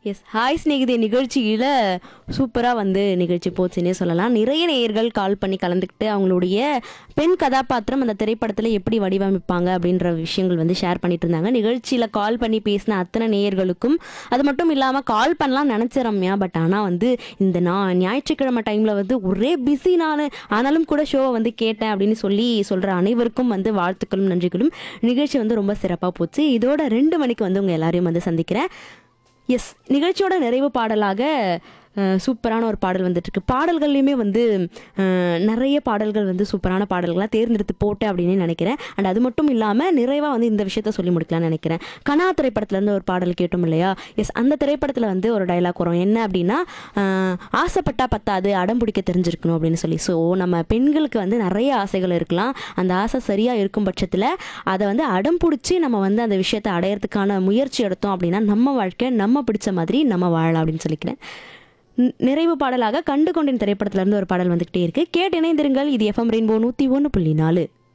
yes hi ஸ்நேகிதே நிகழ்ச்சியில் சூப்பராக வந்து நிகழ்ச்சி போச்சுன்னே சொல்லலாம் நிறைய நேயர்கள் கால் பண்ணி கலந்துக்கிட்டு அவங்களுடைய பெண் கதாபாத்திரம் அந்த திரைப்படத்தில் எப்படி வடிவமைப்பாங்க அப்படின்ற விஷயங்கள் வந்து ஷேர் பண்ணிட்டு இருந்தாங்க நிகழ்ச்சியில் கால் பண்ணி பேசின அத்தனை நேயர்களுக்கும் அது மட்டும் இல்லாமல் கால் பண்ணலாம் நினச்ச ரம்யா பட் ஆனால் வந்து இந்த நான் ஞாயிற்றுக்கிழமை டைமில் வந்து ஒரே பிஸி நான் ஆனாலும் கூட ஷோவை வந்து கேட்டேன் அப்படின்னு சொல்லி சொல்கிற அனைவருக்கும் வந்து வாழ்த்துக்களும் நன்றிகளும் நிகழ்ச்சி வந்து ரொம்ப சிறப்பாக போச்சு இதோட ரெண்டு மணிக்கு வந்து உங்கள் எல்லாரையும் வந்து சந்திக்கிறேன் எஸ் நிகழ்ச்சியோட நிறைவு பாடலாக அஹ், சூப்பரான ஒரு பாடல் வந்துட்டு இருக்கு பாடல்கள்லையுமே வந்து அஹ், நிறைய பாடல்கள் வந்து சூப்பரான பாடல்களாக தேர்ந்தெடுத்து போட்டேன் அப்படின்னு நினைக்கிறேன் அண்ட் அது மட்டும் இல்லாமல் நிறைவாக வந்து இந்த விஷயத்த சொல்லி முடிக்கலாம்னு நினைக்கிறேன் கனா திரைப்படத்துலேருந்து ஒரு பாடல் கேட்டோம் இல்லையா எஸ் அந்த திரைப்படத்தில் வந்து ஒரு டைலாக் வரும் என்ன அப்படின்னா அஹ், ஆசைப்பட்டா பத்தாது அடம் பிடிக்க தெரிஞ்சிருக்கணும் அப்படின்னு சொல்லி ஸோ நம்ம பெண்களுக்கு வந்து நிறைய ஆசைகள் இருக்கலாம் அந்த ஆசை சரியாக இருக்கும் பட்சத்தில் அதை வந்து அடம் பிடிச்சி நம்ம வந்து அந்த விஷயத்தை அடையிறதுக்கான முயற்சி எடுத்தோம் அப்படின்னா நம்ம வாழ்க்கை நம்ம பிடிச்ச மாதிரி நம்ம வாழலாம் அப்படின்னு சொல்லிக்கிறேன் ந- நிறைவு பாடலாக கண்டு கொண்டின் திரைப்படத்துல இருந்து ஒரு பாடல் வந்துகிட்டே இருக்கு கேட்டு இணைந்திருங்கள் இது எஃப்எம் ரெயின்போ நூற்றி ஒன்று புள்ளி நாலு